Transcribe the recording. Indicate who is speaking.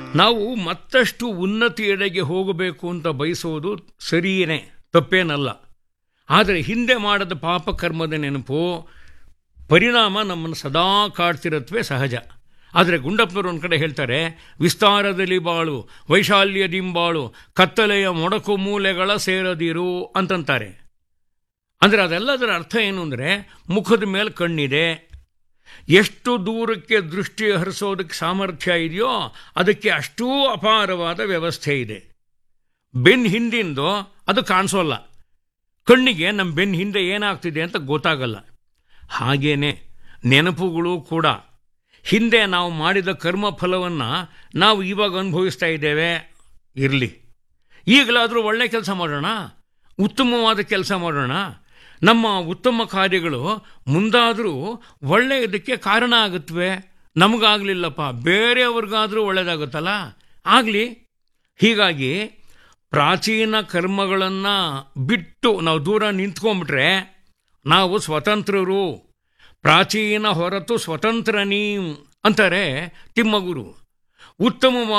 Speaker 1: ನಾವು ಮತ್ತಷ್ಟು ಉನ್ನತಿಯೆಡೆಗೆ ಹೋಗಬೇಕು ಅಂತ ಬಯಸೋದು ಸರಿಯೇ ತಪ್ಪೇನಲ್ಲ ಆದರೆ ಹಿಂದೆ ಮಾಡದ ಪಾಪಕರ್ಮದ ನೆನಪು ಪರಿಣಾಮ ನಮ್ಮನ್ನು ಸದಾ ಕಾಡ್ತಿರತ್ವೇ ಸಹಜ ಆದರೆ ಗುಂಡಪ್ಪನವರು ಒಂದು ಕಡೆ ಹೇಳ್ತಾರೆ ವಿಸ್ತಾರದಲ್ಲಿ ಬಾಳು ವೈಶಾಲ್ಯದಿಂಬಾಳು ಕತ್ತಲೆಯ ಮೊಡಕು ಮೂಲೆಗಳ ಸೇರದಿರು ಅಂತಂತಾರೆ ಅಂದರೆ ಅದೆಲ್ಲದರ ಅರ್ಥ ಏನು ಅಂದರೆ ಮುಖದ ಮೇಲೆ ಕಣ್ಣಿದೆ ಎಷ್ಟು ದೂರಕ್ಕೆ ದೃಷ್ಟಿ ಹರಿಸೋದಕ್ಕೆ ಸಾಮರ್ಥ್ಯ ಇದೆಯೋ ಅದಕ್ಕೆ ಅಷ್ಟೂ ಅಪಾರವಾದ ವ್ಯವಸ್ಥೆ ಇದೆ ಬೆನ್ ಹಿಂದಿಂದು ಅದು ಕಾಣಿಸೋಲ್ಲ ಕಣ್ಣಿಗೆ ನಮ್ಮ ಬೆನ್ನ ಹಿಂದೆ ಏನಾಗ್ತಿದೆ ಅಂತ ಗೊತ್ತಾಗಲ್ಲ ಹಾಗೇನೆ ನೆನಪುಗಳು ಕೂಡ ಹಿಂದೆ ನಾವು ಮಾಡಿದ ಕರ್ಮ ಫಲವನ್ನು ನಾವು ಇವಾಗ ಅನುಭವಿಸ್ತಾ ಇದ್ದೇವೆ ಇರಲಿ ಈಗಲಾದರೂ ಒಳ್ಳೆ ಕೆಲಸ ಮಾಡೋಣ ಉತ್ತಮವಾದ ಕೆಲಸ ಮಾಡೋಣ ನಮ್ಮ ಉತ್ತಮ ಕಾರ್ಯಗಳು ಮುಂದಾದರೂ ಒಳ್ಳೆಯದಕ್ಕೆ ಕಾರಣ ಆಗುತ್ತವೆ ನಮಗಾಗಲಿಲ್ಲಪ್ಪ ಬೇರೆಯವ್ರಿಗಾದರೂ ಒಳ್ಳೆಯದಾಗುತ್ತಲ್ಲ ಆಗಲಿ ಹೀಗಾಗಿ ಪ್ರಾಚೀನ ಕರ್ಮಗಳನ್ನು ಬಿಟ್ಟು ನಾವು ದೂರ ನಿಂತ್ಕೊಂಡ್ಬಿಟ್ರೆ ನಾವು ಸ್ವತಂತ್ರರು ಪ್ರಾಚೀನ ಹೊರತು ಸ್ವತಂತ್ರ ನೀವು ಅಂತಾರೆ ತಿಮ್ಮಗುರು ಉತ್ತಮವಾದ